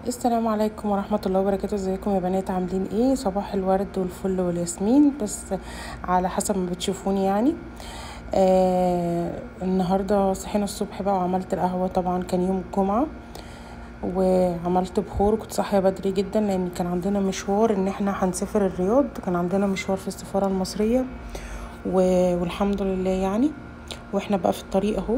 السلام عليكم ورحمة الله وبركاته ازيكم يا بنات عاملين ايه صباح الورد والفل والياسمين بس على حسب ما بتشوفوني يعني آه النهاردة صحينا الصبح بقى وعملت القهوة طبعا كان يوم الجمعة وعملت بخور كنت صاحية بدري جدا لان كان عندنا مشوار ان احنا هنسافر الرياض كان عندنا مشوار في السفارة المصرية و- والحمد لله يعني واحنا بقى في الطريق اهو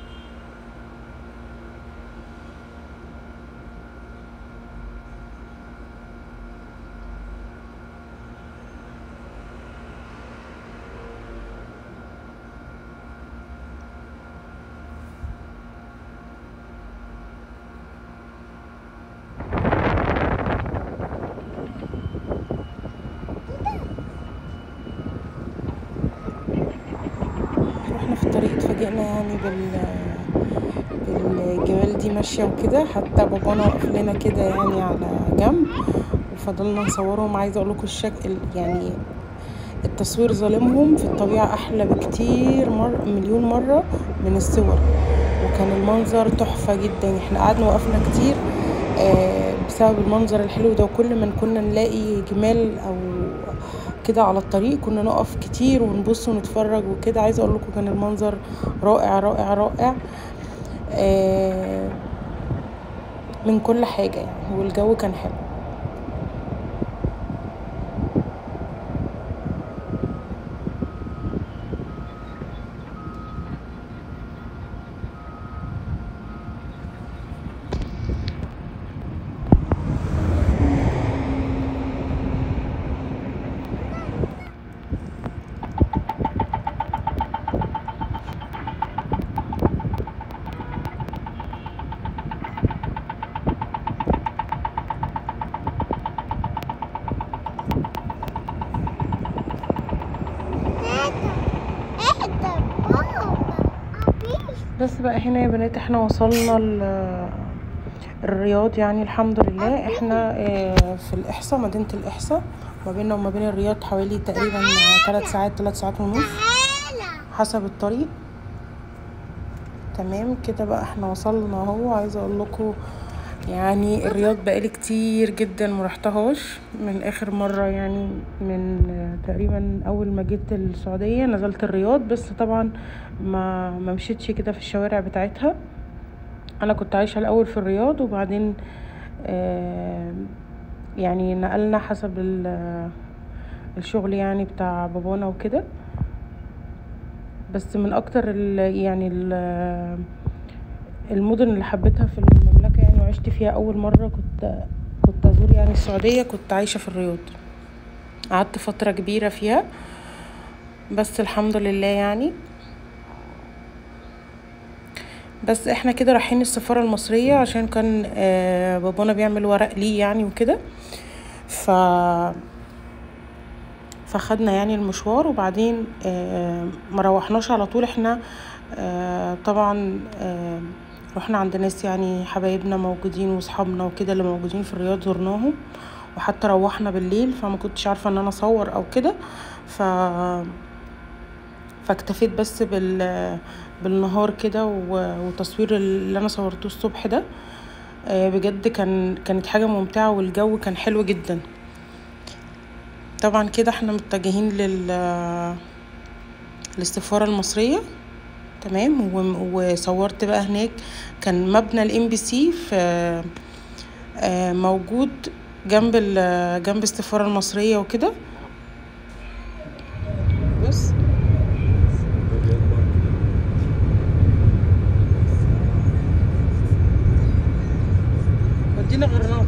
واحنا في الطريق اتفاجئنا يعني بال بالجمال دي ماشية وكده حتى بابانا وقف لنا كده يعني على جنب وفضلنا نصورهم عايزة اقول لكم الشكل يعني التصوير ظالمهم في الطبيعة أحلى بكتير مر مليون مرة من الصور وكان المنظر تحفة جدا احنا قعدنا وقفنا كتير آه، بسبب المنظر الحلو ده وكل ما كنا نلاقي جمال أو كده على الطريق كنا نقف كتير ونبص ونتفرج وكده عايزة أقول لكم كان المنظر رائع رائع رائع آه، من كل حاجة يعني والجو كان حلو بس بقى هنا يا بنات احنا وصلنا ال- الرياض يعني الحمد لله احنا اه، في الإحصاء مدينة الإحصاء ما بيننا وما بين الرياض حوالي تقريبا ثلاث ساعات ثلاث ساعات ونص حسب الطريق تمام كده بقى احنا وصلنا اهو عايزه اقول لكم يعني الرياض بقالي كتير جدا مرحتهاش من اخر مره يعني من اه، تقريبا اول ما جيت السعوديه نزلت الرياض بس طبعا ما ما مشيتش كده في الشوارع بتاعتها انا كنت عايشه الاول في الرياض وبعدين آه، يعني نقلنا حسب ال- الشغل يعني بتاع بابانا وكده بس من اكتر ال يعني ال المدن اللي حبيتها في المملكه يعني وعشت فيها اول مره كنت كنت ازور يعني السعوديه كنت عايشه في الرياض قعدت فتره كبيره فيها بس الحمد لله يعني بس احنا كده رايحين السفارة المصرية عشان كان آه، بابانا بيعمل ورق ليه يعني وكده ف فخدنا يعني المشوار وبعدين آه، ما روحناش على طول احنا آه، طبعا آه، رحنا عند ناس يعني حبايبنا موجودين واصحابنا وكده اللي موجودين في الرياض زرناهم وحتى روحنا بالليل فما كنتش عارفه ان انا اصور او كده ف فاكتفيت بس بال بالنهار كده و- وتصوير اللي انا صورته الصبح ده آه، بجد كان كانت حاجة ممتعة والجو كان حلو جدا طبعا كده احنا متجهين لل للسفارة المصرية تمام و- وصورت بقى هناك كان مبنى الام بي سي في آه، موجود جنب ال- جنب السفارة المصرية وكده بص ودينا غرناط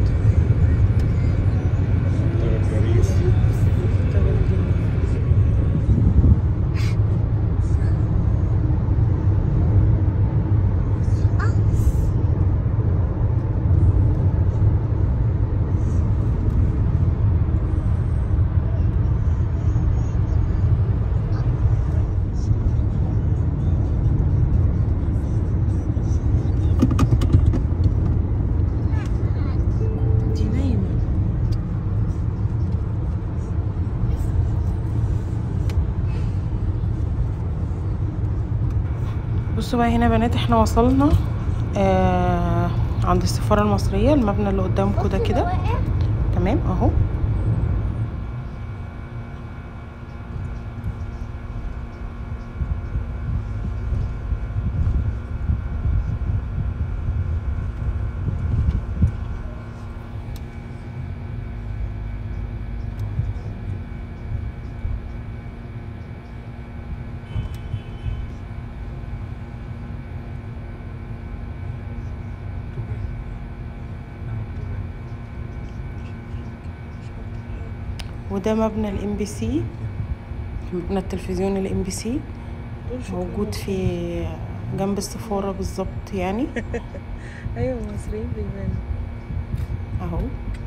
دي نايمة بصوا بقى هنا يا بنات احنا وصلنا آه عند السفاره المصريه المبنى اللي قدامكم ده كده تمام اهو وده مبنى الام بي سي مبنى التلفزيون الام بي سي موجود في جنب السفاره بالظبط يعني ايوه المصريين بيبانوا اهو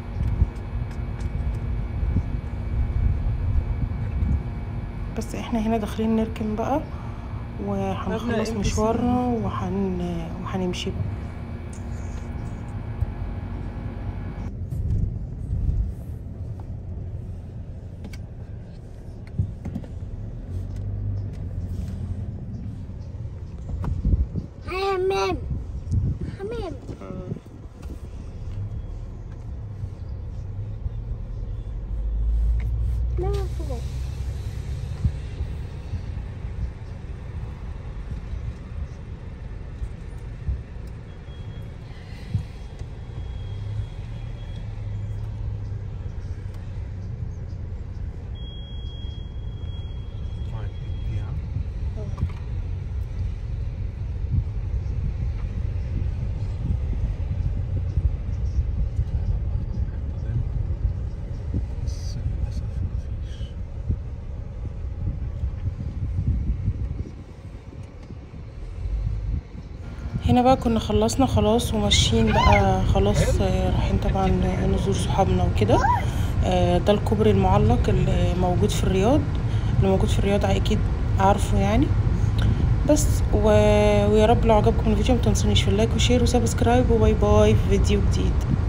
بس احنا هنا داخلين نركن بقى وهنخلص MBC. مشوارنا وهن... وهنمشي بقى حمام حمام لا فوق Right, yeah. بس للأسف مفيش هنا بقى كنا خلصنا خلاص وماشيين بقى خلاص آه، رايحين طبعا نزور صحابنا وكده آه، ده الكوبري المعلق اللي موجود في الرياض اللي موجود في الرياض اكيد عارفه يعني بس و... ويا رب لو عجبكم الفيديو متنسونيش في اللايك وشير وسبسكرايب وباي باي في فيديو جديد